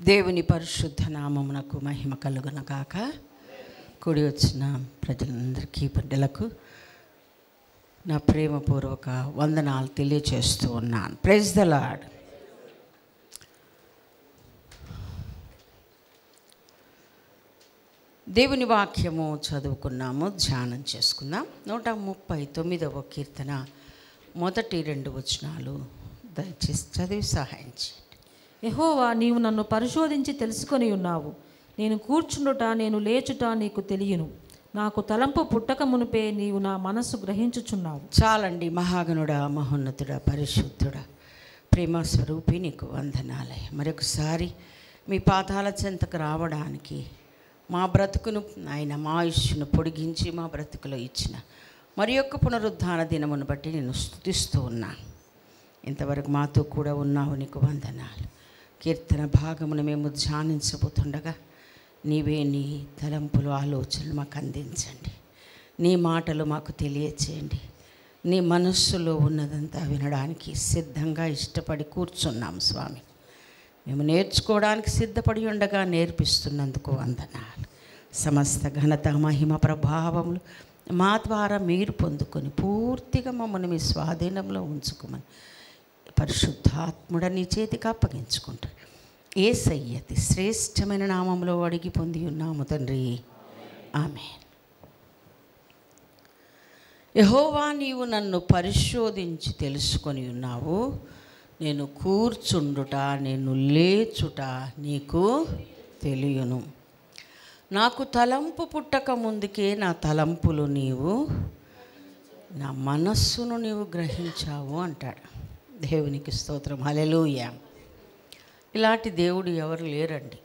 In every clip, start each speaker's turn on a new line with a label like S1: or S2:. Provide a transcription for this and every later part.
S1: దేవుని పరిశుద్ధ నామమునకు మహిమ కలుగున కాక కూడి వచ్చిన ప్రజలందరికీ బిడ్డలకు నా ప్రేమపూర్వక వందనాలు తెలియచేస్తూ ఉన్నాను ప్రైజ్ ద లాడ్ దేవుని వాక్యము చదువుకున్నాము ధ్యానం చేసుకుందాం నూట ముప్పై తొమ్మిదవ కీర్తన మొదటి రెండు వచనాలు దయచేసి చదివి సహాయం చేయండి
S2: యెహోవా నీవు నన్ను పరిశోధించి తెలుసుకొని ఉన్నావు నేను కూర్చుండుట నేను లేచుట నీకు తెలియను నాకు తలంపు పుట్టక మునిపే నీవు నా మనస్సు గ్రహించుచున్నావు
S1: చాలండి మహాగణుడా మహోన్నతుడా పరిశుద్ధుడా ప్రేమ స్వరూపి నీకు వందనాలే మరొకసారి మీ పాదాల చెంతకు రావడానికి మా బ్రతుకును ఆయన మా ఆయుష్ను పొడిగించి మా బ్రతుకులో ఇచ్చిన మరి యొక్క పునరుద్ధాన దినమును బట్టి నేను స్థుతిస్తూ ఉన్నాను ఇంతవరకు మాతో కూడా ఉన్నావు నీకు వందనాలు కీర్తన భాగమును మేము ధ్యానించబోతుండగా నీవే నీ తలంపులు ఆలోచనలు మాకు అందించండి నీ మాటలు మాకు తెలియచేయండి నీ మనస్సులో ఉన్నదంతా వినడానికి సిద్ధంగా ఇష్టపడి కూర్చున్నాం స్వామి మేము నేర్చుకోవడానికి సిద్ధపడి ఉండగా నేర్పిస్తున్నందుకు వందనాలు సమస్త ఘనత మహిమ ప్రభావములు మా ద్వారా మీరు పొందుకొని పూర్తిగా మమ్మల్ని మీ స్వాధీనంలో ఉంచుకోమని పరిశుద్ధాత్ముడ నీ చేతికి అప్పగించుకుంటారు ఏ సయ్యతి శ్రేష్టమైన నామంలో అడిగి పొంది ఉన్నాము తండ్రి ఆమె యహోవా నీవు నన్ను పరిశోధించి తెలుసుకొని ఉన్నావు నేను కూర్చుండుట నేను లేచుట నీకు తెలియను నాకు తలంపు పుట్టక ముందుకే నా తలంపులు నీవు నా మనస్సును నీవు గ్రహించావు అంటాడు దేవునికి స్తోత్రం హలెలూయ ఇలాంటి దేవుడు ఎవరు లేరండి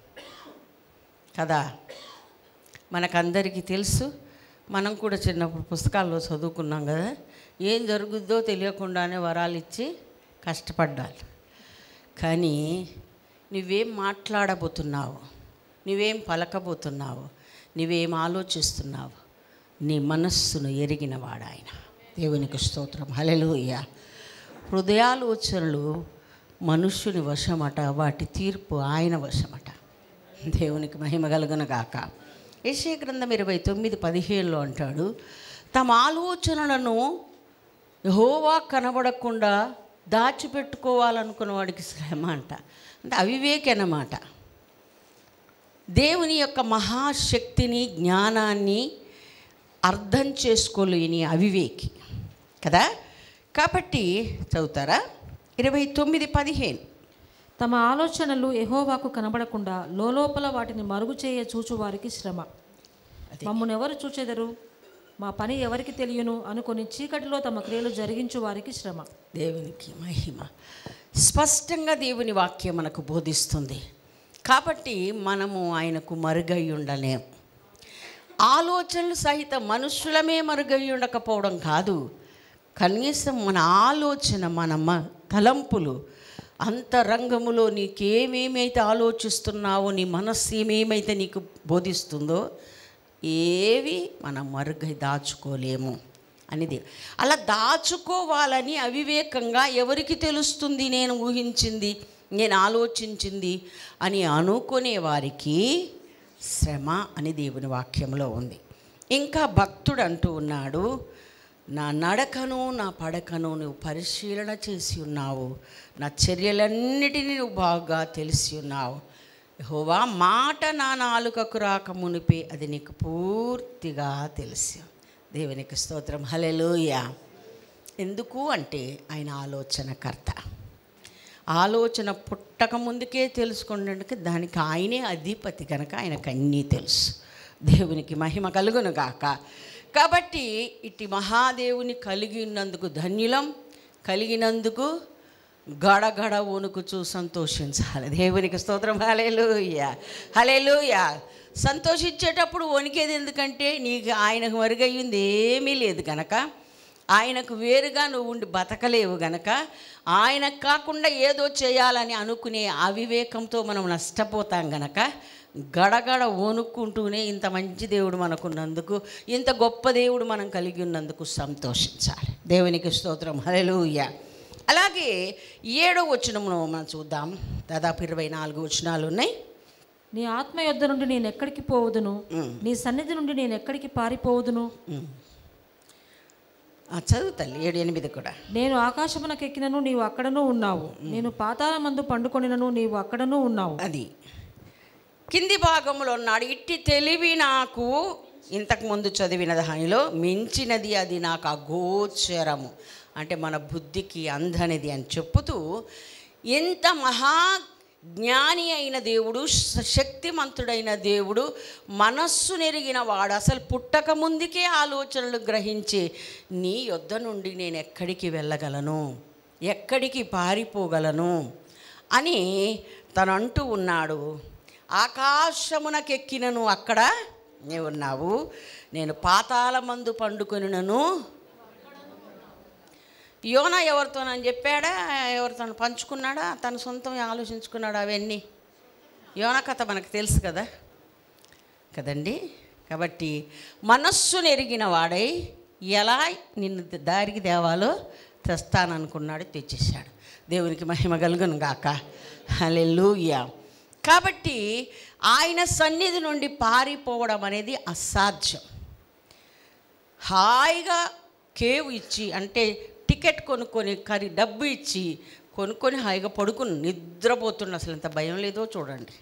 S1: కదా మనకందరికీ తెలుసు మనం కూడా చిన్నప్పుడు పుస్తకాల్లో చదువుకున్నాం కదా ఏం జరుగుద్దో తెలియకుండానే వరాలు ఇచ్చి కష్టపడ్డాలి కానీ నువ్వేం మాట్లాడబోతున్నావు నువ్వేం పలకబోతున్నావు నువ్వేం ఆలోచిస్తున్నావు నీ మనస్సును ఎరిగినవాడు ఆయన దేవునికి స్తోత్రం హలెలూయ హృదయాలోచనలు మనుష్యుని వశమట వాటి తీర్పు ఆయన వశమట దేవునికి మహిమ కలుగునగాక యశే గ్రంథం ఇరవై తొమ్మిది పదిహేనులో అంటాడు తమ ఆలోచనలను హోవా కనబడకుండా దాచిపెట్టుకోవాలనుకున్న వాడికి శ్రమ అంట అంటే అవివేకి అన్నమాట దేవుని యొక్క మహాశక్తిని జ్ఞానాన్ని అర్థం చేసుకోలేని అవివేకి కదా కాబట్టి చదువుతారా ఇరవై తొమ్మిది పదిహేను
S2: తమ ఆలోచనలు యెహోవాకు కనబడకుండా లోపల వాటిని మరుగు చేయ చూచు వారికి శ్రమ మమ్మల్ని ఎవరు చూచెదరు మా పని ఎవరికి తెలియను అనుకొని చీకటిలో తమ క్రియలు జరిగించు వారికి శ్రమ
S1: దేవునికి మహిమ స్పష్టంగా దేవుని వాక్యం మనకు బోధిస్తుంది కాబట్టి మనము ఆయనకు మరుగై ఉండలేం ఆలోచనలు సహిత మనుషులమే మరుగై ఉండకపోవడం కాదు కనీసం మన ఆలోచన మన మ తలంపులు అంతరంగములో నీకేమేమైతే ఆలోచిస్తున్నావో నీ మనస్సు ఏమేమైతే నీకు బోధిస్తుందో ఏవి మనం మరుగై దాచుకోలేము అనేది అలా దాచుకోవాలని అవివేకంగా ఎవరికి తెలుస్తుంది నేను ఊహించింది నేను ఆలోచించింది అని అనుకునే వారికి శ్రమ అని దేవుని వాక్యంలో ఉంది ఇంకా భక్తుడు అంటూ ఉన్నాడు నా నడకను నా పడకను నువ్వు పరిశీలన చేసి ఉన్నావు నా చర్యలన్నిటినీ నువ్వు బాగా తెలిసి ఉన్నావు హోవా మాట నా నాలుకకు రాక మునిపే అది నీకు పూర్తిగా తెలుసు దేవునికి స్తోత్రం హలెలూయ ఎందుకు అంటే ఆయన ఆలోచనకర్త ఆలోచన పుట్టక ముందుకే తెలుసుకున్నట్టుగా దానికి ఆయనే అధిపతి కనుక ఆయనకు అన్నీ తెలుసు దేవునికి మహిమ కలుగును గాక కాబట్టి ఇటు మహాదేవుని కలిగి ఉన్నందుకు ధన్యులం కలిగినందుకు గడగడ వణుకుచూ సంతోషించాలి దేవునికి స్తోత్రం హలేలుయ హలేలుయ సంతోషించేటప్పుడు వణికేది ఎందుకంటే నీకు ఆయనకు మరుగయ్యింది ఏమీ లేదు కనుక ఆయనకు వేరుగా నువ్వు ఉండి బతకలేవు గనక ఆయనకు కాకుండా ఏదో చేయాలని అనుకునే అవివేకంతో మనం నష్టపోతాం గనక గడగడ వణుక్కుంటూనే ఇంత మంచి దేవుడు మనకున్నందుకు ఇంత గొప్ప దేవుడు మనం కలిగి ఉన్నందుకు సంతోషించాలి దేవునికి స్తోత్రం హల్లెలూయా అలాగే ఏడో వచనమును మనం చూద్దాం దాదాపు ఇరవై నాలుగు వచనాలు ఉన్నాయి
S2: నీ ఆత్మ యొద్ద నుండి నేను ఎక్కడికి పోవదును
S1: ఉమ్.
S2: నీ సన్నిధి నుండి నేను ఎక్కడికి పారిపోవదును
S1: ఆ, చదువు తల్లి ఏడు ఎనిమిది కూడా
S2: నేను ఆకాశమునకెక్కినను నీవు అక్కడనూ ఉన్నావు నేను పాతాళ మందు పండుకొనినను నీవు అక్కడనూ ఉన్నావు
S1: అది కింది భాగంలో ఉన్నాడు ఇట్టి తెలివి నాకు ఇంతకు ముందు చదివిన దానిలో మించినది అది నాకు అగోచరము అంటే మన బుద్ధికి అందనిది అని చెప్పుతూ ఎంత మహా జ్ఞాని అయిన దేవుడు శ- శక్తిమంతుడైన దేవుడు మనస్సు నెరిగిన వాడు అసలు పుట్టక ముందుకే ఆలోచనలు గ్రహించి నీ యొద్ద నుండి నేను ఎక్కడికి వెళ్ళగలను ఎక్కడికి పారిపోగలను అని తను అంటూ ఉన్నాడు ఆకాశమునకెక్కినను అక్కడ నీవు ఉన్నావు నేను పాతాళ మందు పండుకొనినను యోన ఎవరితోనని చెప్పాడా ఎవరితో పంచుకున్నాడా తన సొంతం ఆలోచించుకున్నాడా అవన్నీ యోన కథ మనకు తెలుసు కదా కదండి కాబట్టి మనస్సును ఎరిగిన వాడై ఎలా నిన్ను దారికి తేవాలో తెస్తాననుకున్నాడు తెచ్చేశాడు దేవునికి మహిమ కలుగును గాక హల్లెలూయా కాబట్టి ఆయన సన్నిధి నుండి పారిపోవడం అనేది అసాధ్యం హాయిగా కేవ్ ఇచ్చి అంటే టికెట్ కొనుక్కొని కరి డబ్బు ఇచ్చి కొనుక్కొని హాయిగా పడుకుని నిద్రపోతున్న అసలు ఎంత భయం లేదో చూడండి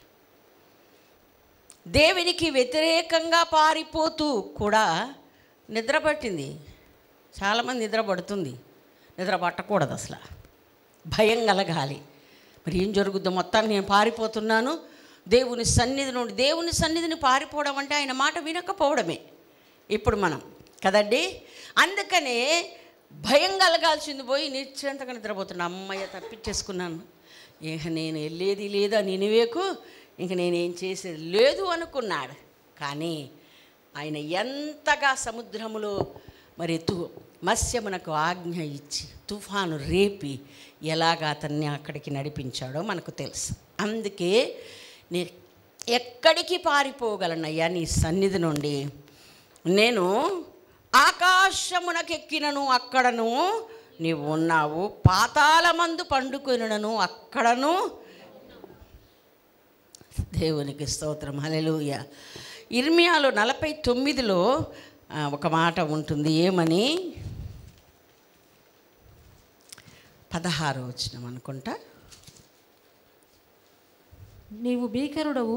S1: దేవునికి వ్యతిరేకంగా పారిపోతూ కూడా నిద్ర పట్టింది చాలామంది నిద్ర పడుతుంది నిద్ర పట్టకూడదు అసలు భయం కలగాలి మరి ఏం జరుగుద్దో మొత్తాన్ని నేను పారిపోతున్నాను దేవుని సన్నిధి నుండి దేవుని సన్నిధిని పారిపోవడం అంటే ఆయన మాట వినకపోవడమే ఇప్పుడు మనం కదండి అందుకనే భయం కలగాల్సింది పోయి నిశ్చంతగా నిద్రపోతున్నా అమ్మయ్య తప్పించేసుకున్నాను ఇక నేను వెళ్ళేది లేదా నినివేకు ఇంక నేనేం చేసేది లేదు అనుకున్నాడు కానీ ఆయన ఎంతగా సముద్రములో మరి తు మత్స్యమునకు ఆజ్ఞ ఇచ్చి తుఫాను రేపి ఎలాగ అతన్ని అక్కడికి నడిపించాడో మనకు తెలుసు అందుకే నే ఎక్కడికి పారిపోగలనయ్యా నీ సన్నిధి నుండి నేను ఆకాశమునకెక్కినను అక్కడను నీవు ఉన్నావు పాతాళమందు పండుకొనినను అక్కడను దేవునికి స్తోత్రం హల్లెలూయ ఇర్మియాలో నలభై తొమ్మిదిలో ఆ, ఒక మాట ఉంటుంది ఏమని పదహారు వచ్చినాం అనుకుంటా
S2: నీవు భీకరుడవు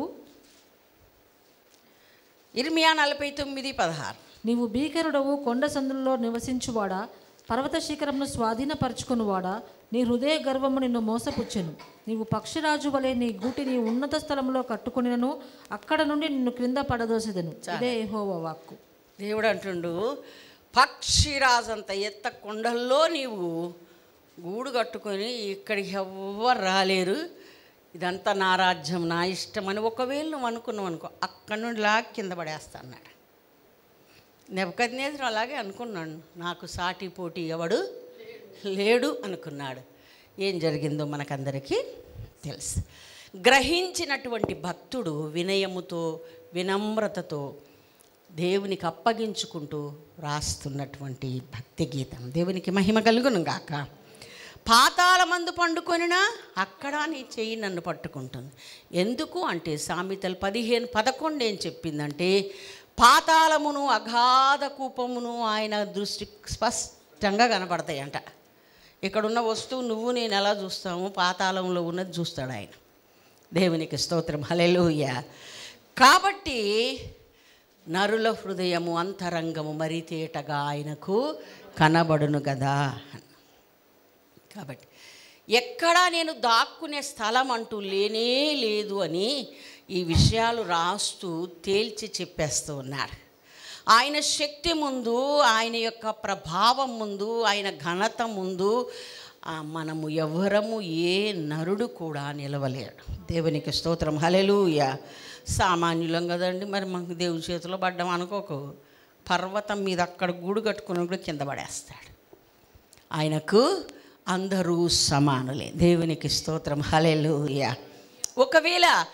S1: ఇర్మియా నలభై తొమ్మిది పదహారు
S2: నీవు భీకరుడవు కొండ సందుల్లో నివసించువాడా పర్వత శిఖరంను స్వాధీనపరచుకునివాడా నీ హృదయ గర్వము నిన్ను మోసపుచ్చెను నీవు పక్షిరాజు వలె నీ గూటిని ఉన్నత స్థలంలో కట్టుకునినను అక్కడ నుండి నిన్ను క్రింద పడదోసెదను ఇదే యెహోవా వాక్కు
S1: దేవుడు అంటుండు పక్షిరాజంత ఎత్త కొండల్లో నీవు గూడు కట్టుకొని ఇక్కడికి ఎవ్వరు రాలేరు ఇదంతా నా రాజ్యం నా ఇష్టం అని ఒకవేళ నువ్వు అనుకున్నావు అనుకో అక్కడి నుండి లాగి కింద పడేస్తా అన్నాడు నెపకద్నేజరు అలాగే అనుకున్నాడు నాకు సాటి పోటీ ఎవడు లేడు అనుకున్నాడు ఏం జరిగిందో మనకందరికీ తెలుసు గ్రహించినటువంటి భక్తుడు వినయముతో వినమ్రతతో దేవునికి అప్పగించుకుంటూ రాస్తున్నటువంటి భక్తి గీతం దేవునికి మహిమ కలుగును గాక పాతాళ మందు పండుకొనినా అక్కడ నీ చెయ్యి నన్ను పట్టుకుంటుంది ఎందుకు అంటే సామెతలు పదిహేను పదకొండు ఏం చెప్పిందంటే పాతాళమును అగాధ కూపమును ఆయన దృష్టి స్పష్టంగా కనపడతాయంట ఇక్కడున్న వస్తువు నువ్వు నేను ఎలా చూస్తాము పాతాళంలో ఉన్నది చూస్తాడు ఆయన దేవునికి స్తోత్రం హలెలూయ కాబట్టి నరుల హృదయము అంతరంగము మరి తేటగా ఆయనకు కనబడును కదా కాబట్టి ఎక్కడా నేను దాక్కునే స్థలం అంటూ లేనే లేదు అని ఈ విషయాలు రాస్తూ తేల్చి చెప్పేస్తూ ఉన్నారు ఆయన శక్తి ముందు ఆయన యొక్క ప్రభావం ముందు ఆయన ఘనత ముందు ఆ, మనము ఎవరము ఏ నరుడు కూడా నిలవలేడు దేవునికి స్తోత్రం హలెలూయ సామాన్యులం కదండి మరి మనకు దేవుని చేతిలో పడ్డాం అనుకోకు పర్వతం మీద అక్కడ గూడు కట్టుకుని కూడా కింద పడేస్తాడు ఆయనకు అందరూ సమానులే దేవునికి స్తోత్రం హలెలూయ ఒకవేళ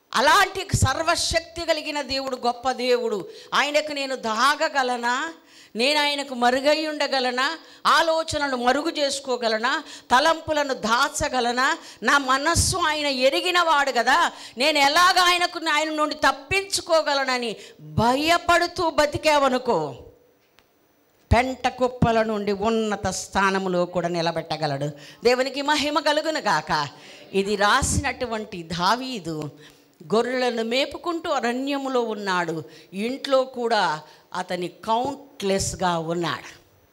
S1: అలాంటి సర్వశక్తి కలిగిన దేవుడు గొప్ప దేవుడు ఆయనకు నేను దాగగలనా నేను ఆయనకు మరుగై ఉండగలనా ఆలోచనలు మరుగు చేసుకోగలనా తలంపులను దాచగలనా నా మనస్సు ఆయన ఎరిగిన వాడు కదా నేను ఎలాగ ఆయనకు ఆయన నుండి తప్పించుకోగలనని భయపడుతూ బతికావనుకో పెంట కుప్పల నుండి ఉన్నత స్థానములో కూడా నిలబెట్టగలడు దేవునికి మహిమ కలుగును గాక ఇది రాసినటువంటి దావీదు గొర్రెలను మేపుకుంటూ అరణ్యములో ఉన్నాడు ఇంట్లో కూడా అతని కౌంట్లెస్గా ఉన్నాడు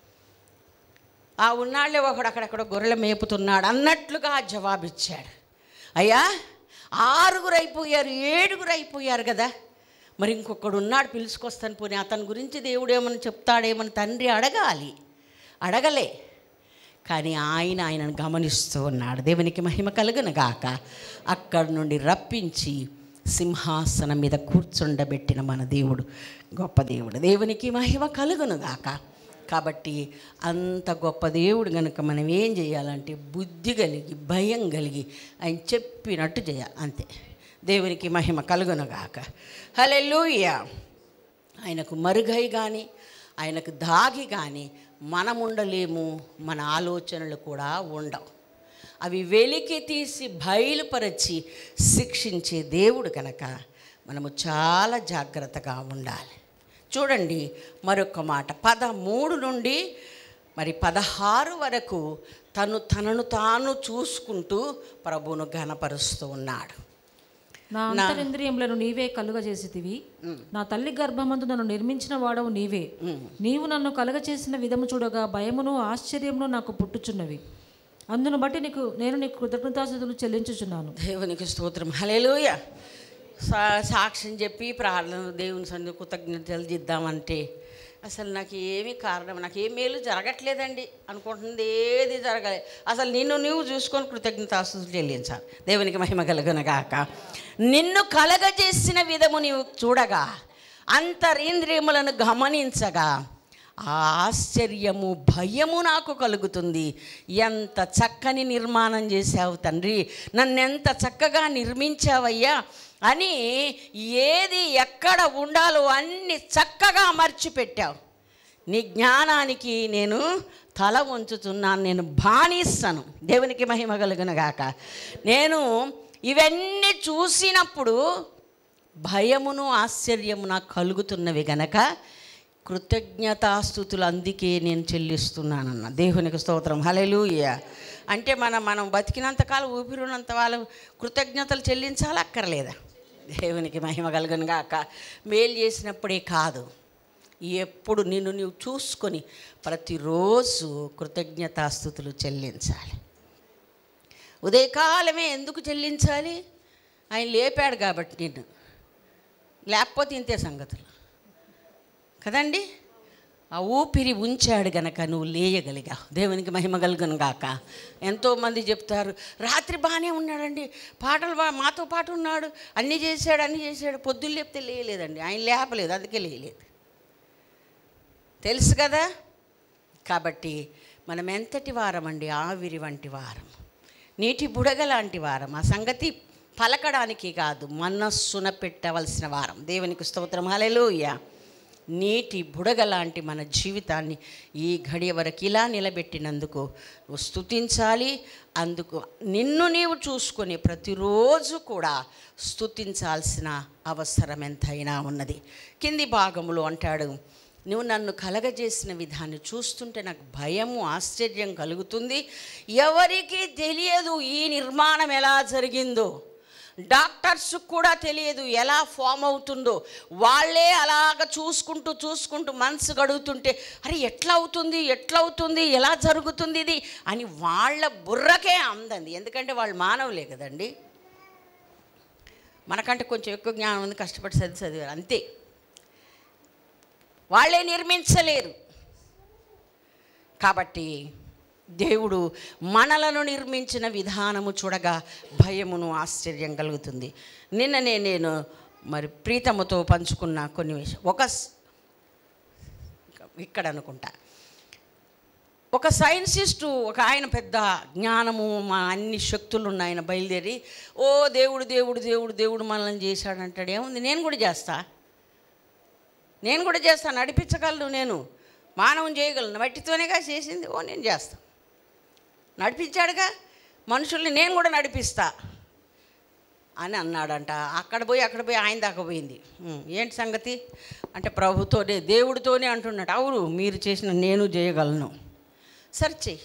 S1: ఆ ఉన్నాళ్ళే ఒకడు అక్కడక్కడ గొర్రెలు మేపుతున్నాడు అన్నట్లుగా జవాబిచ్చాడు అయ్యా ఆరుగురు అయిపోయారు ఏడుగురు అయిపోయారు కదా మరి ఇంకొకడు ఉన్నాడు పిలుచుకొస్తాను పోనీ అతని గురించి దేవుడు ఏమని చెప్తాడేమని తండ్రి అడగాలి అడగలే కానీ ఆయన ఆయనను గమనిస్తూ ఉన్నాడు దేవునికి మహిమ కలుగును గాక అక్కడి నుండి రప్పించి సింహాసనం మీద కూర్చుండబెట్టిన మన దేవుడు గొప్ప దేవుడు దేవునికి మహిమ కలుగును గాక కాబట్టి అంత గొప్ప దేవుడు కనుక మనం ఏం చేయాలంటే బుద్ధి కలిగి భయం కలిగి ఆయన చెప్పినట్టు చేయాలి అంతే దేవునికి మహిమ కలుగునుగాక హలెలూయ ఆయనకు మరుగై కానీ ఆయనకు దాగి కానీ మనం ఉండలేము మన ఆలోచనలు కూడా ఉండవు అవి వెలికి తీసి బయలుపరచి శిక్షించే దేవుడు కనుక మనము చాలా జాగ్రత్తగా ఉండాలి చూడండి మరొక మాట పదమూడు నుండి మరి పదహారు వరకు తను తనను తాను చూసుకుంటూ ప్రభువును ఘనపరుస్తూ ఉన్నాడు
S2: నా అంతరింద్రియములను నీవే కలుగజేసితివి నా తల్లి గర్భమందు నన్ను నిర్మించిన వాడవు నీవే నీవు నన్ను కలుగచేసిన విధము చూడగా భయమును ఆశ్చర్యమును నాకు పుట్టుచున్నవి అందును బట్టి నీకు నేను నీకు కృతజ్ఞతాస్థుతులు చెల్లించుచున్నాను
S1: దేవునికి స్తోత్రం హలేలుయ సా సాక్ష్యం చెప్పి ప్రార్థన దేవుని సందు కృతజ్ఞతలు దిద్దామంటే అసలు నాకు ఏమీ కారణం నాకు ఏ మేలు జరగట్లేదండి అనుకుంటుంది ఏది జరగలేదు అసలు నిన్ను నువ్వు చూసుకొని కృతజ్ఞతాస్తుతులు చెల్లించాలి దేవునికి మహిమ కలుగునగాక నిన్ను కలగజేసిన విధము నీవు చూడగా అంతరింద్రియములను గమనించగా ఆ ఆశ్చర్యము భయము నాకు కలుగుతుంది ఎంత చక్కని నిర్మాణం చేశావు తండ్రి నన్ను ఎంత చక్కగా నిర్మించావయ్యా అని ఏది ఎక్కడ ఉండాలో అన్ని చక్కగా మర్చిపెట్టావు నీ జ్ఞానానికి నేను తల వంచుతున్నాను నేను బానిస్తాను దేవునికి మహిమ కలుగునగాక నేను ఇవన్నీ చూసినప్పుడు భయమును ఆశ్చర్యము నాకు కలుగుతున్నవి గనక కృతజ్ఞతాస్థుతులు అందుకే నేను చెల్లిస్తున్నానన్న దేవునికి స్తోత్రం హలెలూయ అంటే మనం మనం బతికినంతకాలం ఊపిరినంత వాళ్ళు కృతజ్ఞతలు చెల్లించాలి అక్కర్లేదా దేవునికి మహిమ కలుగును గాక మేలు చేసినప్పుడే కాదు ఎప్పుడు నిన్ను నీవు చూసుకొని ప్రతిరోజు కృతజ్ఞతాస్థుతులు చెల్లించాలి ఉదయకాలమే ఎందుకు చెల్లించాలి ఆయన లేపాడు కాబట్టి నిన్ను లేకపోతే ఇంతే సంగతులు కదండి ఆ ఊపిరి ఉంచాడు గనక నువ్వు లేయగలిగావు దేవునికి మహిమ కలుగును గాక ఎంతోమంది చెప్తారు రాత్రి బాగానే ఉన్నాడండి పాటలు బా మాతో పాటు ఉన్నాడు అన్నీ చేశాడు అన్నీ చేశాడు పొద్దున్న లేపితే లేయలేదండి ఆయన లేపలేదు అందుకే లేయలేదు తెలుసు కదా కాబట్టి మనం ఎంతటి వారం అండి ఆవిరి వంటి వారం నీటి బుడగ లాంటి వారం ఆ సంగతి పలకడానికి కాదు మనస్సున పెట్టవలసిన వారం దేవునికి స్తోత్రం హల్లెలూయా నీటి బుడగ లాంటి మన జీవితాన్ని ఈ గడియ వరకు ఇలా నిలబెట్టినందుకు నువ్వు స్తుతించాలి అందుకు నిన్ను నీవు చూసుకొని ప్రతిరోజు కూడా స్తుతించాల్సిన అవసరం ఎంతైనా ఉన్నది కింది భాగంలో అంటాడు నువ్వు నన్ను కలగజేసిన విధాన్ని చూస్తుంటే నాకు భయము ఆశ్చర్యం కలుగుతుంది ఎవరికి తెలియదు ఈ నిర్మాణం ఎలా జరిగిందో డాక్టర్స్ కూడా తెలియదు ఎలా ఫామ్ అవుతుందో వాళ్ళే అలాగ చూసుకుంటూ చూసుకుంటూ మనసు గడుగుతుంటే అరే ఎట్లా అవుతుంది ఎట్లా అవుతుంది ఎలా జరుగుతుంది ఇది అని వాళ్ళ బుర్రకే అందంది ఎందుకంటే వాళ్ళు మానవులే కదండి మనకంటే కొంచెం ఎక్కువ జ్ఞానం ఉంది కష్టపడి చదివి చదివారు అంతే వాళ్ళే నిర్మించలేరు కాబట్టి దేవుడు మనలను నిర్మించిన విధానము చూడగా భయమును ఆశ్చర్యం కలుగుతుంది నిన్ననే నేను మరి ప్రీతముతో పంచుకున్న కొన్ని విషయం ఒక స్- ఇక్కడ అనుకుంటా ఒక సైన్సిస్టు ఒక ఆయన పెద్ద జ్ఞానము మా అన్ని శక్తులు ఉన్న ఆయన బయలుదేరి ఓ దేవుడు దేవుడు దేవుడు దేవుడు మనల్ని చేశాడంటాడు ఏముంది నేను కూడా చేస్తా నేను కూడా చేస్తాను నడిపించగలను నేను మానవం చేయగలను మట్టితోనేగా చేసింది ఓ నేను చేస్తా నడిపించాడుగా మనుషుల్ని నేను కూడా నడిపిస్తా అని అన్నాడంట అక్కడ పోయి అక్కడ పోయి ఆయన దాకా పోయింది ఉం, ఏంటి సంగతి అంటే ప్రభుతోనే దేవుడితోనే అంటున్నాడు అవును మీరు చేసిన నేను చేయగలను సరే చెయ్యి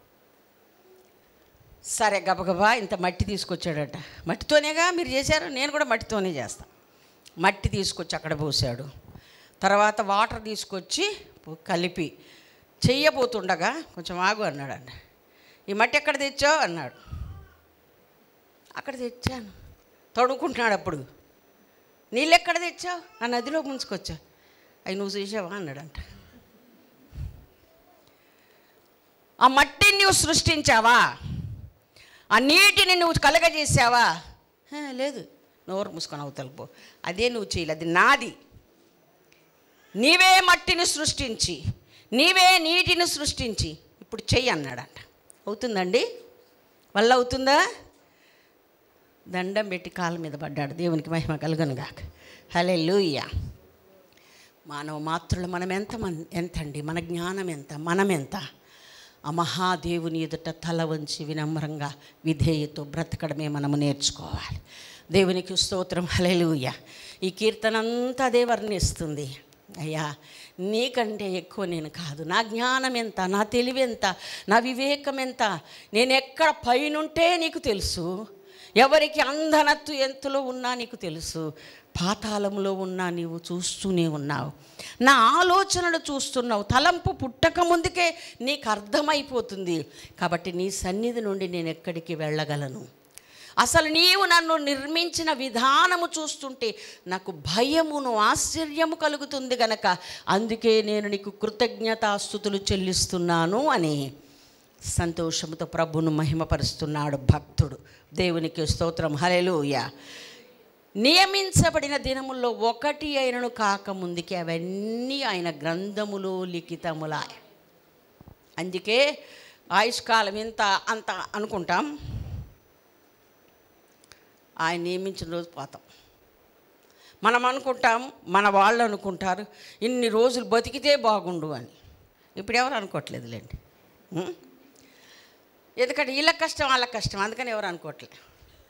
S1: సరే గబగబా ఇంత మట్టి తీసుకొచ్చాడట మట్టితోనేగా మీరు చేశారు నేను కూడా మట్టితోనే చేస్తా మట్టి తీసుకొచ్చి అక్కడ పోసాడు తర్వాత వాటర్ తీసుకొచ్చి కలిపి చెయ్యబోతుండగా కొంచెం ఆగు అన్నాడంట ఈ మట్టి ఎక్కడ తెచ్చావు అన్నాడు అక్కడ తెచ్చాను తడుకుంటున్నాడు అప్పుడు నీళ్ళు ఎక్కడ తెచ్చావు ఆ నదిలో ముంచుకొచ్చా అవి నువ్వు చూసావా అన్నాడంట ఆ మట్టిని నువ్వు సృష్టించావా ఆ నీటిని నువ్వు కలగజేసావా "హే, లేదు నోరు మూసుకొని అవతలకు పో అదే నువ్వు చేయలేదు అది నాది నీవే మట్టిని సృష్టించి నీవే నీటిని సృష్టించి ఇప్పుడు చెయ్యి అన్నాడంట అవుతుందండి వల్ల అవుతుందా దండం పెట్టి కాళ్ళ మీద పడ్డాడు దేవునికి మహిమ కలుగను గాక హలే లూయ మానవ మాత్రులు మనం ఎంత మన్ ఎంతండి మన జ్ఞానం ఎంత మనం ఎంత ఆ మహాదేవుని ఎదుట తల వంచి వినమ్రంగా విధేయతో బ్రతకడమే మనము నేర్చుకోవాలి దేవునికి స్తోత్రం హలెలూయ ఈ కీర్తన అంతా అదే వర్ణిస్తుంది అయ్యా నీకంటే ఎక్కువ నేను కాదు నా జ్ఞానం ఎంత నా తెలివి ఎంత నా వివేకం ఎంత నేను ఎక్కడ పైనుంటే నీకు తెలుసు ఎవరికి అందనత్తు ఎంతలో ఉన్నా నీకు తెలుసు పాతాళంలో ఉన్నా నీవు చూస్తూనే ఉన్నావు నా ఆలోచనలు చూస్తున్నావు తలంపు పుట్టక ముందుకే నీకు అర్థమైపోతుంది కాబట్టి నీ సన్నిధి నుండి నేను ఎక్కడికి వెళ్ళగలను అసలు నీవు నన్ను నిర్మించిన విధానము చూస్తుంటే నాకు భయమును ఆశ్చర్యము కలుగుతుంది గనక అందుకే నేను నీకు కృతజ్ఞతాస్థుతులు చెల్లిస్తున్నాను అని సంతోషంతో ప్రభును మహిమపరుస్తున్నాడు భక్తుడు దేవునికి స్తోత్రం హలెలూయ నియమించబడిన దినముల్లో ఒకటి అయినను కాకముందుకి అవన్నీ ఆయన గ్రంథములో లిఖితములా అందుకే ఆయుష్కాలం ఇంత అంత అనుకుంటాం ఆయన నియమించిన రోజు పోతాం మనం అనుకుంటాం మన వాళ్ళు అనుకుంటారు ఇన్ని రోజులు బతికితే బాగుండు అని ఇప్పుడు ఎవరు అనుకోవట్లేదులేండి ఉం? ఎందుకంటే వీళ్ళ కష్టం వాళ్ళ కష్టం అందుకని ఎవరు అనుకోవట్లేదు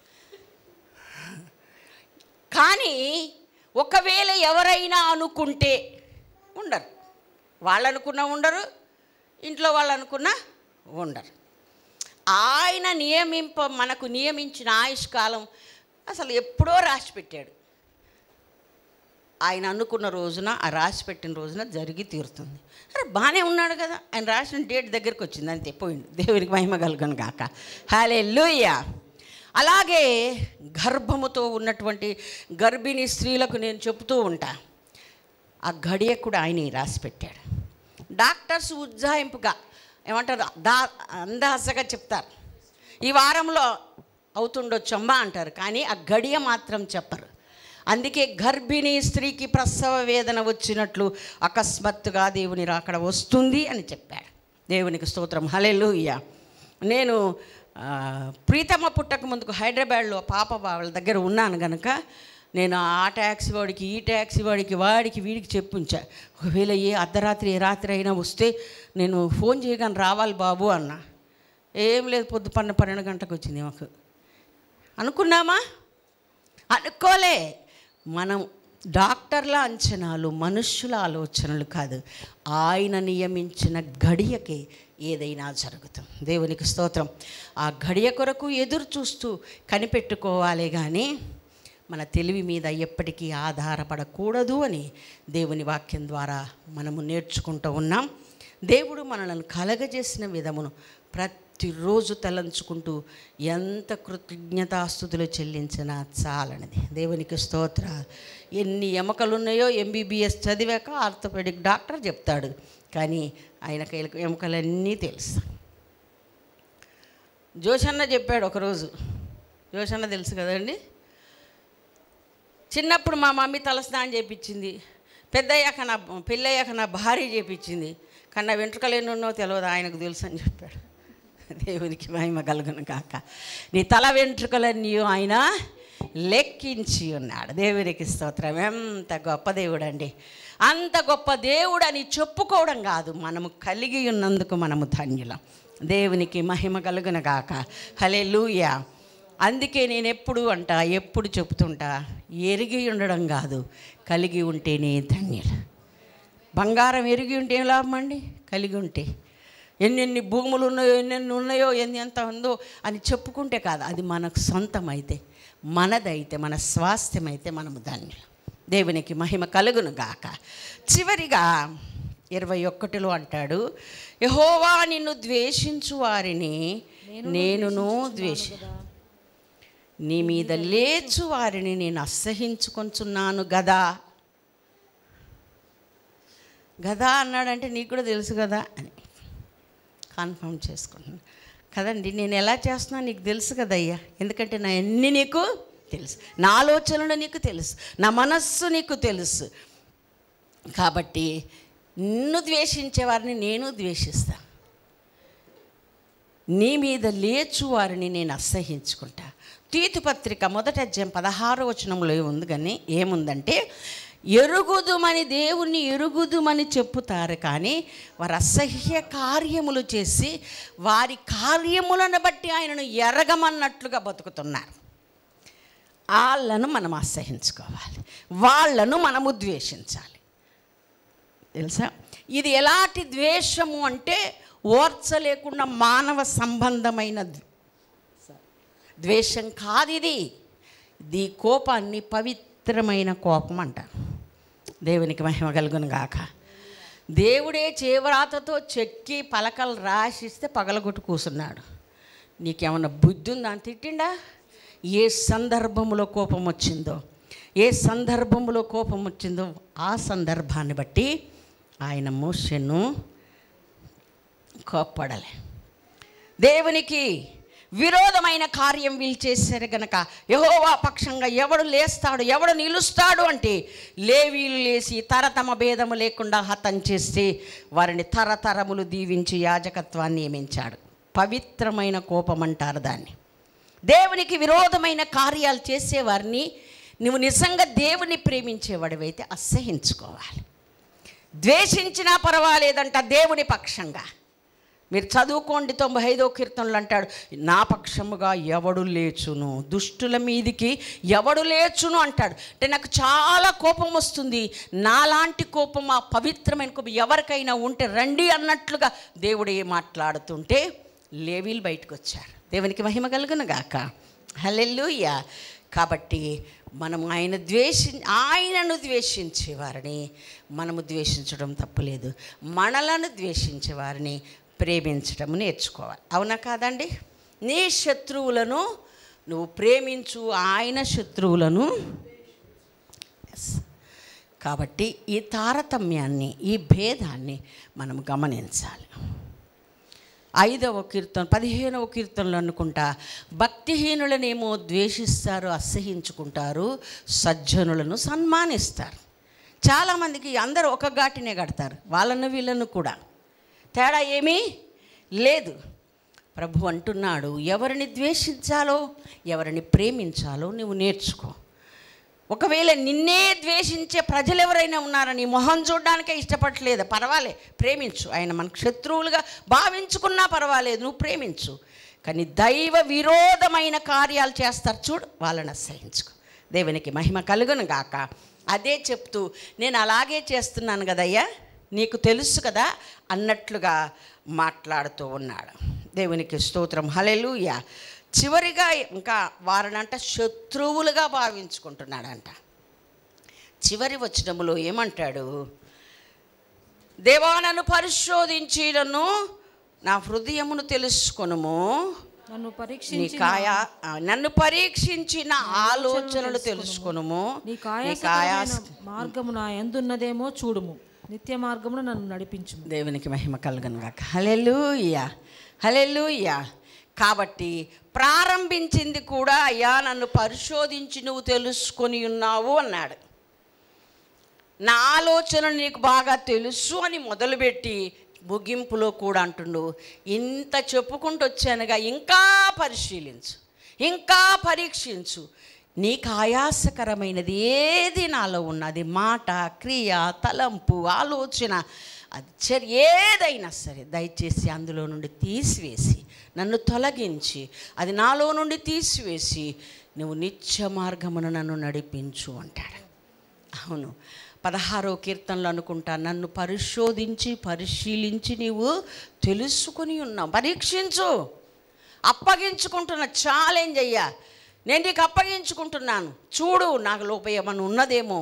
S1: కానీ ఒకవేళ ఎవరైనా అనుకుంటే ఉండరు వాళ్ళు అనుకున్నా ఉండరు ఇంట్లో వాళ్ళు అనుకున్నా ఉండరు ఆయన నియమింప మనకు నియమించిన ఆయుష్కాలం అసలు ఎప్పుడో రాసి పెట్టాడు ఆయన అనుకున్న రోజున ఆ రాసి పెట్టిన రోజున జరిగి తీరుతుంది అరే బాగానే ఉన్నాడు కదా ఆయన రాసిన డేట్ దగ్గరికి వచ్చింది అంతే పోయింది దేవునికి మహిమ కలుగను గాక హాలే అలాగే గర్భముతో ఉన్నటువంటి గర్భిణీ స్త్రీలకు నేను చెబుతూ ఉంటా ఆ గడియ కూడా ఆయన రాసి పెట్టాడు డాక్టర్స్ ఉజ్జాయింపుగా ఏమంటారు దా అందాసగా చెప్తారు ఈ వారంలో అవుతుండొచ్చమ్మా అంటారు కానీ ఆ గడియ మాత్రం చెప్పరు అందుకే గర్భిణీ స్త్రీకి ప్రసవ వేదన వచ్చినట్లు అకస్మాత్తుగా దేవుని రాకడ వస్తుంది అని చెప్పాడు దేవునికి స్తోత్రం హలెలూయ నేను ఆ, ప్రీతమ్మ పుట్టక ముందుకు హైదరాబాద్లో పాప వాళ్ళ దగ్గర ఉన్నాను గనక నేను ఆ ట్యాక్సీ వాడికి ఈ ట్యాక్సీ వాడికి వాడికి వీడికి చెప్పుంచా ఒకవేళ ఏ అర్ధరాత్రి ఏ రాత్రి అయినా వస్తే నేను ఫోన్ చేయగానే రావాలి బాబు అన్న ఏం లేదు పొద్దు పన్నె పన్నెండు గంటలకు వచ్చింది మాకు అనుకున్నామా అనుకోలే మనం డాక్టర్ల అంచనాలు మనుష్యుల ఆలోచనలు కాదు ఆయన నియమించిన గడియకే ఏదైనా జరుగుతుంది దేవునికి స్తోత్రం ఆ గడియ కొరకు ఎదురు చూస్తూ కనిపెట్టుకోవాలి కానీ మన తెలివి మీద ఎప్పటికీ ఆధారపడకూడదు అని దేవుని వాక్యం ద్వారా మనము నేర్చుకుంటూ ఉన్నాం దేవుడు మనల్ని కలగజేసిన విధమును ప్రతిరోజు తలంచుకుంటూ ఎంత కృతజ్ఞతాస్థుతులు చెల్లించినా చాలనిది దేవునికి స్తోత్ర ఎన్ని ఎముకలు ఉన్నాయో ఎంబీబీఎస్ చదివాక ఆర్థోపెడిక్ డాక్టర్ చెప్తాడు కానీ ఆయనకి ఎముకలన్నీ తెలుసు జోషన్న చెప్పాడు ఒకరోజు జోషన్న తెలుసు కదండి చిన్నప్పుడు మా మమ్మీ తలస్నానం చేపించింది పెద్దయ్యాక నా పెళ్ళయ్యాక నా భార్య చేపించింది కానీ నా వెంట్రుకలు ఎన్ని ఉన్నో తెలియదు ఆయనకు తెలుసు అని చెప్పాడు దేవునికి మహిమ కలుగును కాక నీ తల వెంట్రుకలన్నీ ఆయన లెక్కించి ఉన్నాడు దేవునికి స్తోత్రం ఎంత గొప్ప దేవుడు అండి అంత గొప్ప దేవుడు అని చెప్పుకోవడం కాదు మనము కలిగి ఉన్నందుకు మనము ధన్యులం దేవునికి మహిమ కలుగును గాక హలే అందుకే నేను ఎప్పుడు అంట ఎప్పుడు చెప్తుంటా ఎరిగి ఉండడం కాదు కలిగి ఉంటేనే ధన్యులు బంగారం ఎరిగి ఉంటే ఏం లాభం అండి కలిగి ఉంటే ఎన్నెన్ని భూములు ఉన్నాయో ఎన్నెన్ని ఉన్నాయో ఎన్ని ఎంత ఉందో అని చెప్పుకుంటే కాదు అది మనకు సొంతమైతే మనదైతే మన స్వాస్థ్యమైతే మనము ధన్యులం దేవునికి మహిమ కలుగును గాక చివరిగా ఇరవై ఒక్కటిలో అంటాడు యహోవా నిన్ను ద్వేషించు వారిని నేనును ద్వేషి నీ మీద లేచు వారిని నేను అసహించుకొంచున్నాను గదా గదా అన్నాడంటే నీకు కూడా తెలుసు కదా అని కన్ఫర్మ్ చేసుకుంటున్నాను కదండి నేను ఎలా చేస్తున్నా నీకు తెలుసు కదయ్యా ఎందుకంటే నా అన్ని నీకు తెలుసు నా ఆలోచనలు నీకు తెలుసు నా మనస్సు నీకు తెలుసు కాబట్టి నిన్ను ద్వేషించే వారిని నేను ద్వేషిస్తా నీ మీద లేచు వారిని నేను అసహించుకుంటా తీతు పత్రిక మొదటి అధ్యాయం పదహారో వచనంలో ఉంది కానీ ఏముందంటే ఎరుగుదుమని దేవుణ్ణి ఎరుగుదుమని చెప్పుతారు కానీ వారు అసహ్య కార్యములు చేసి వారి కార్యములను బట్టి ఆయనను ఎరగమన్నట్లుగా బతుకుతున్నారు వాళ్ళను మనం అసహించుకోవాలి వాళ్ళను మనము ద్వేషించాలి తెలుసా ఇది ఎలాంటి ద్వేషము అంటే ఓర్చలేకుండా మానవ సంబంధమైన ద్వ- ద్వేషం కాదు ఇది ఇది కోపాన్ని పవిత్రమైన కోపం అంటారు దేవునికి మహిమ కలుగును గాక దేవుడే చేవరాతతో చెక్కి పలకలు రాసిస్తే పగలగొట్టు కూసున్నాడు నీకేమన్నా బుద్ధి ఉందా అని తిట్టిండా ఏ సందర్భంలో కోపం వచ్చిందో ఏ సందర్భంలో కోపం వచ్చిందో ఆ సందర్భాన్ని బట్టి ఆయన మోషను కోప్పడలే దేవునికి విరోధమైన కార్యం వీళ్ళు చేశారు గనక యహోవా పక్షంగా ఎవడు లేస్తాడు ఎవడు నిలుస్తాడు అంటే లేవీలు లేచి తరతమ భేదము లేకుండా హతం చేసి వారిని తరతరములు దీవించి యాజకత్వాన్ని నియమించాడు పవిత్రమైన కోపం అంటారు దాన్ని దేవునికి విరోధమైన కార్యాలు చేసేవారిని నువ్వు నిజంగా దేవుని ప్రేమించేవాడివైతే అసహించుకోవాలి ద్వేషించినా పర్వాలేదంట దేవుని పక్షంగా మీరు చదువుకోండి తొంభై ఐదో కీర్తనలు అంటాడు నా పక్షముగా ఎవడు లేచును దుష్టుల మీదికి ఎవడు లేచును అంటాడు అంటే నాకు చాలా కోపం వస్తుంది నాలాంటి కోపం ఆ పవిత్రమైన కోపం ఎవరికైనా ఉంటే రండి అన్నట్లుగా దేవుడే మాట్లాడుతుంటే లేవీలు బయటకు వచ్చారు దేవునికి మహిమ కలుగును గాక హల్లెలూయా కాబట్టి మనం ఆయన ద్వేషి ఆయనను ద్వేషించే వారిని మనము ద్వేషించడం తప్పులేదు మనలను ద్వేషించే వారిని ప్రేమించడం నేర్చుకోవాలి అవునా కాదండి నీ శత్రువులను నువ్వు ప్రేమించు ఆయన శత్రువులను Yes. కాబట్టి ఈ తారతమ్యాన్ని ఈ భేదాన్ని మనం గమనించాలి ఐదవ కీర్తన పదిహేనవ కీర్తనలు అనుకుంటా భక్తిహీనులనేమో ద్వేషిస్తారు అసహించుకుంటారు సజ్జనులను సన్మానిస్తారు చాలామందికి అందరూ ఒక ఘాటినే కడతారు వాళ్ళను వీళ్ళను కూడా తేడా ఏమీ లేదు ప్రభు అంటున్నాడు ఎవరిని ద్వేషించాలో ఎవరిని ప్రేమించాలో నువ్వు నేర్చుకో ఒకవేళ నిన్నే ద్వేషించే ప్రజలు ఎవరైనా ఉన్నారని మొహం చూడడానికే ఇష్టపడలేదు పర్వాలే ప్రేమించు ఆయన మనకు శత్రువులుగా భావించుకున్నా పర్వాలేదు నువ్వు ప్రేమించు కానీ దైవ విరోధమైన కార్యాలు చేస్తారు చూడు వాళ్ళని అసహించుకో దేవునికి మహిమ కలుగును గాక అదే చెప్తూ నేను అలాగే చేస్తున్నాను కదయ్యా నీకు తెలుసు కదా అన్నట్లుగా మాట్లాడుతూ ఉన్నాడు దేవునికి స్తోత్రం హలెలూయ చివరిగా ఇంకా వారినంట శత్రువులుగా భావించుకుంటున్నాడంట చివరి వచనములో ఏమంటాడు దేవా నన్ను పరిశోధించి నన్ను నా హృదయమును తెలుసుకొనుము
S2: నన్ను
S1: నీ
S2: పరీక్షించి
S1: కాయ ఆ, నన్ను పరీక్షించి నా ఆలోచనలు తెలుసుకొనుము
S2: నీ
S1: నీ
S2: కాయాస
S1: కాయాస
S2: మార్గము నా ఎందున్నదేమో చూడుము నిత్య మార్గమును నన్ను నడిపించుము
S1: దేవునికి మహిమ కలుగను గాక హలెలూయ హలెలూయ కాబట్టి ప్రారంభించింది కూడా అయ్యా నన్ను పరిశోధించి నువ్వు తెలుసుకొని ఉన్నావు అన్నాడు నా ఆలోచన నీకు బాగా తెలుసు అని మొదలుపెట్టి ముగింపులో కూడా అంటుండు ఇంత చెప్పుకుంటూ వచ్చానుగా ఇంకా పరిశీలించు ఇంకా పరీక్షించు నీకు ఆయాసకరమైనది ఏది నాలో ఉన్నది మాట క్రియ తలంపు ఆలోచన అది చర్య ఏదైనా సరే దయచేసి అందులో నుండి తీసివేసి నన్ను తొలగించి అది నాలో నుండి తీసివేసి నువ్వు నిత్య మార్గమును నన్ను నడిపించు అంటాడు అవును పదహారో కీర్తనలు అనుకుంటా నన్ను పరిశోధించి పరిశీలించి నీవు తెలుసుకొని ఉన్నావు పరీక్షించు అప్పగించుకుంటున్న ఛాలెంజ్ అయ్యా నేను నీకు అప్పగించుకుంటున్నాను చూడు నాకు లోపం ఏమన్నా ఉన్నదేమో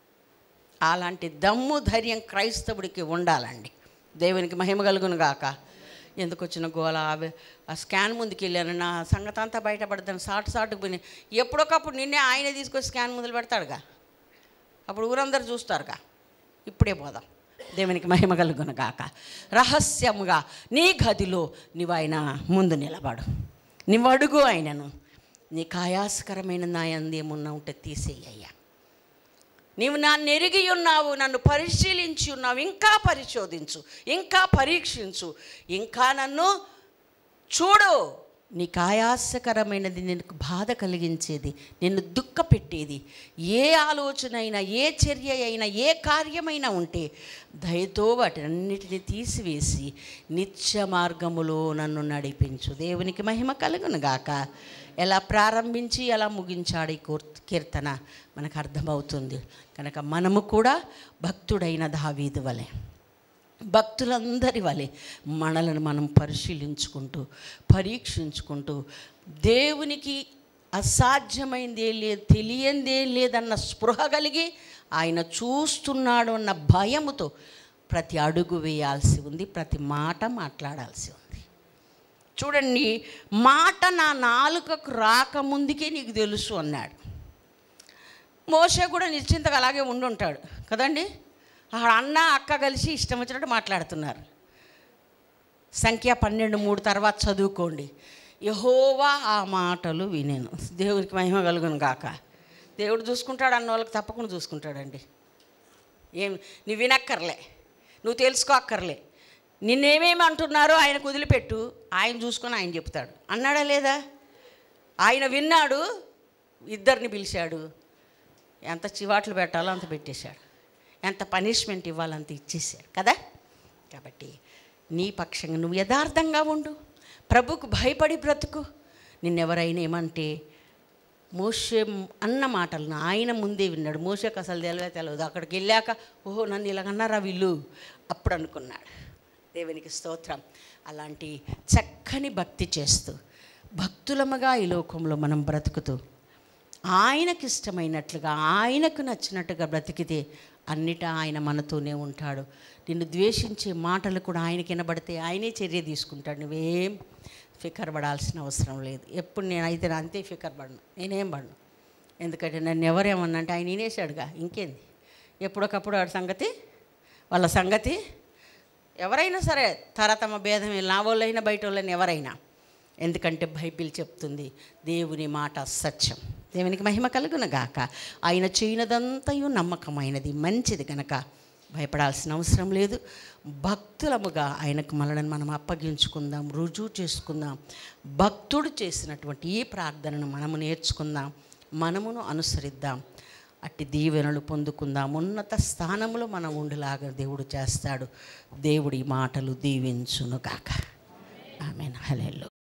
S1: అలాంటి దమ్ము ధైర్యం క్రైస్తవుడికి ఉండాలండి దేవునికి మహిమ కలుగును గాక ఎందుకు వచ్చిన గోల ఆ- ఆ స్కాన్ ముందుకు వెళ్ళాను నా సంగతి అంతా బయటపడతాను సాటు సాటుకు పోయి ఎప్పుడొకప్పుడు నిన్నే ఆయనే తీసుకొచ్చి స్కాన్ ముందులు పెడతాడుగా అప్పుడు ఊరందరూ చూస్తారుగా ఇప్పుడే పోదాం దేవునికి మహిమ కలుగును గాక రహస్యముగా నీ గదిలో నీవు ఆయన ముందు నిలబడు నీవు అడుగు ఆయనను నీకు ఆయాసకరమైన నా అందేమున్నా ఉంటే తీసేయ్యా నీవు నన్ను ఎరిగి ఉన్నావు నన్ను పరిశీలించి ఉన్నావు ఇంకా పరిశోధించు ఇంకా పరీక్షించు ఇంకా నన్ను చూడు నీకు ఆయాసకరమైనది నీకు బాధ కలిగించేది నిన్ను దుఃఖపెట్టేది ఏ ఆలోచన అయినా ఏ చర్య అయినా ఏ కార్యమైనా ఉంటే దయతో వాటినన్నిటిని తీసివేసి నిత్య మార్గములో నన్ను నడిపించు దేవునికి మహిమ కలుగును గాక ఎలా ప్రారంభించి ఎలా ముగించాడు ఈ కూర్- కీర్తన మనకు అర్థమవుతుంది కనుక మనము కూడా భక్తుడైన దావీదు వలె భక్తులందరి వలె మనలను మనం పరిశీలించుకుంటూ పరీక్షించుకుంటూ దేవునికి అసాధ్యమైంది ఏం లేదు తెలియంది ఏం లేదన్న స్పృహ కలిగి ఆయన చూస్తున్నాడు అన్న భయముతో ప్రతి అడుగు వేయాల్సి ఉంది ప్రతి మాట మాట్లాడాల్సి ఉంది చూడండి మాట నా నాలుకకు రాకముందుకే నీకు తెలుసు అన్నాడు మోసే కూడా నిశ్చింతగా అలాగే ఉండుంటాడు కదండి అక్కడ అన్న అక్క కలిసి ఇష్టం వచ్చినట్టు మాట్లాడుతున్నారు సంఖ్య పన్నెండు మూడు తర్వాత చదువుకోండి యహోవా ఆ మాటలు వినేను దేవునికి మహిమ కలుగును గాక దేవుడు చూసుకుంటాడు అన్న వాళ్ళకి తప్పకుండా చూసుకుంటాడండి ఏం నువ్వు వినక్కర్లే నువ్వు తెలుసుకోక్కర్లే నిన్నేమేమి అంటున్నారో ఆయనకు వదిలిపెట్టు ఆయన చూసుకొని ఆయన చెప్తాడు అన్నాడా లేదా ఆయన విన్నాడు ఇద్దరిని పిలిచాడు ఎంత చివాట్లు పెట్టాలో అంత పెట్టేశాడు ఎంత పనిష్మెంట్ ఇవ్వాలో అంత ఇచ్చేసాడు కదా కాబట్టి నీ పక్షంగా నువ్వు యథార్థంగా ఉండు ప్రభుకు భయపడి బ్రతుకు నిన్నెవరైనా ఏమంటే మోసే అన్న మాటలను ఆయన ముందే విన్నాడు మోసేకు అసలు తెలివే తెలియదు అక్కడికి వెళ్ళాక ఓహో నన్ను ఇలాగన్నారా వీళ్ళు అప్పుడు అనుకున్నాడు దేవునికి స్తోత్రం అలాంటి చక్కని భక్తి చేస్తూ భక్తులముగా ఈ లోకంలో మనం బ్రతుకుతూ ఆయనకి ఇష్టమైనట్లుగా ఆయనకు నచ్చినట్టుగా బ్రతికితే అన్నిటా ఆయన మనతోనే ఉంటాడు నిన్ను ద్వేషించే మాటలు కూడా ఆయనకి వినబడితే ఆయనే చర్య తీసుకుంటాడు నువ్వేం ఫికర్ పడాల్సిన అవసరం లేదు ఎప్పుడు నేను అయితే అంతే ఫికర్ పడను నేనేం పడను ఎందుకంటే నన్ను ఎవరేమన్నా అంటే ఆయన వినేశాడుగా ఇంకేంది ఎప్పుడొకప్పుడు వాడి సంగతి వాళ్ళ సంగతి ఎవరైనా సరే తరతమ భేదం నా వాళ్ళైనా బయట వాళ్ళని ఎవరైనా ఎందుకంటే బైబిల్ చెప్తుంది దేవుని మాట సత్యం దేవునికి మహిమ కలుగును గాక ఆయన చేయనదంతయు నమ్మకమైనది మంచిది గనక భయపడాల్సిన అవసరం లేదు భక్తులముగా ఆయనకు మనలను మనం అప్పగించుకుందాం రుజువు చేసుకుందాం భక్తుడు చేసినటువంటి ఈ ప్రార్థనను మనము నేర్చుకుందాం మనమును అనుసరిద్దాం అట్టి దీవెనలు పొందుకుందాం ఉన్నత స్థానంలో మనం ఉండేలాగా దేవుడు చేస్తాడు దేవుడి మాటలు దీవించును గాక ఆమెన్ హలెల్లో